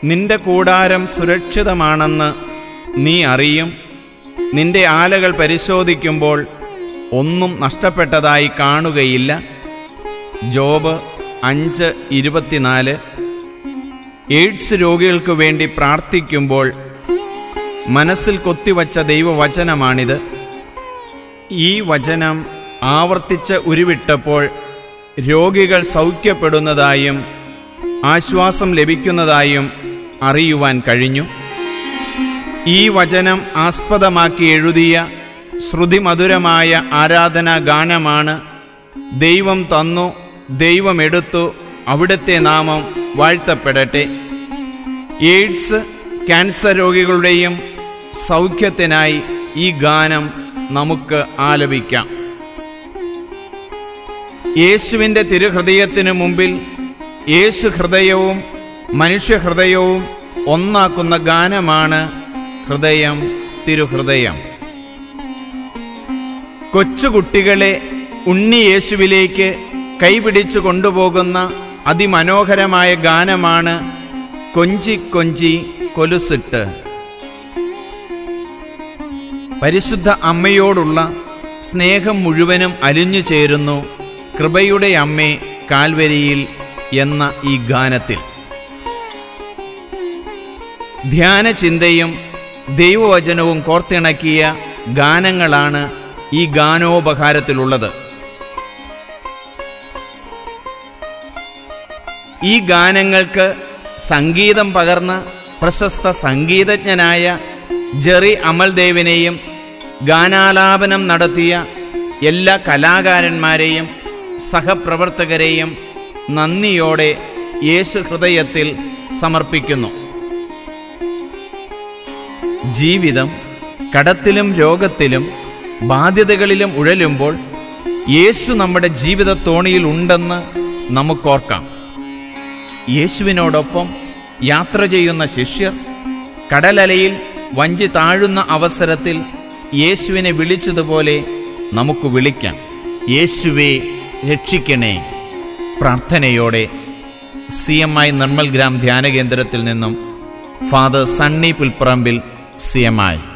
നിന്റെ കൂടാരം സുരക്ഷിതമാണെന്ന് നീ അറിയും നിന്റെ ആലകൾ പരിശോധിക്കുമ്പോൾ ഒന്നും നഷ്ടപ്പെട്ടതായി കാണുകയില്ല ജോബ് അഞ്ച് ഇരുപത്തിനാല് എയ്ഡ്സ് രോഗികൾക്ക് വേണ്ടി പ്രാർത്ഥിക്കുമ്പോൾ മനസ്സിൽ കൊത്തിവച്ച ദൈവവചനമാണിത് ഈ വചനം ആവർത്തിച്ച് ഉരുവിട്ടപ്പോൾ രോഗികൾ സൗഖ്യപ്പെടുന്നതായും ആശ്വാസം ലഭിക്കുന്നതായും അറിയുവാൻ കഴിഞ്ഞു ഈ വചനം ആസ്പദമാക്കി എഴുതിയ ശ്രുതിമധുരമായ ആരാധനാ ഗാനമാണ് ദൈവം തന്നു ദൈവം എടുത്തു അവിടുത്തെ നാമം വാഴ്ത്തപ്പെടട്ടെ എയ്ഡ്സ് ക്യാൻസർ രോഗികളുടെയും സൗഖ്യത്തിനായി ഈ ഗാനം നമുക്ക് ആലപിക്കാം യേശുവിൻ്റെ തിരുഹൃദയത്തിനു മുമ്പിൽ യേശു ഹൃദയവും മനുഷ്യഹൃദയവും ഒന്നാക്കുന്ന ഗാനമാണ് ഹൃദയം തിരുഹൃദയം കൊച്ചുകുട്ടികളെ ഉണ്ണി യേശുവിലേക്ക് കൈപിടിച്ചു കൊണ്ടുപോകുന്ന അതിമനോഹരമായ ഗാനമാണ് കൊഞ്ചി കൊഞ്ചി കൊലുസിട്ട് പരിശുദ്ധ അമ്മയോടുള്ള സ്നേഹം മുഴുവനും അലിഞ്ഞു ചേരുന്നു കൃപയുടെ അമ്മേ കാൽവരിയിൽ എന്ന ഈ ഗാനത്തിൽ ധ്യാനചിന്തയും ദൈവവചനവും കോർത്തിണക്കിയ ഗാനങ്ങളാണ് ഈ ഗാനോപഹാരത്തിലുള്ളത് ഈ ഗാനങ്ങൾക്ക് സംഗീതം പകർന്ന പ്രശസ്ത സംഗീതജ്ഞനായ ജെറി അമൽദേവിനെയും ഗാനാലാപനം നടത്തിയ എല്ലാ കലാകാരന്മാരെയും സഹപ്രവർത്തകരെയും നന്ദിയോടെ യേശു ഹൃദയത്തിൽ സമർപ്പിക്കുന്നു ജീവിതം കടത്തിലും രോഗത്തിലും ബാധ്യതകളിലും ഉഴലുമ്പോൾ യേശു നമ്മുടെ ജീവിത തോണിയിൽ ഉണ്ടെന്ന് നമുക്കോർക്കാം യേശുവിനോടൊപ്പം യാത്ര ചെയ്യുന്ന ശിഷ്യർ കടലലയിൽ വഞ്ചി താഴുന്ന അവസരത്തിൽ യേശുവിനെ വിളിച്ചതുപോലെ നമുക്ക് വിളിക്കാം യേശുവെ രക്ഷിക്കണേ പ്രാർത്ഥനയോടെ C M I Nirmal Gram ധ്യാന കേന്ദ്രത്തിൽ നിന്നും father Sunny Pulparambil C M I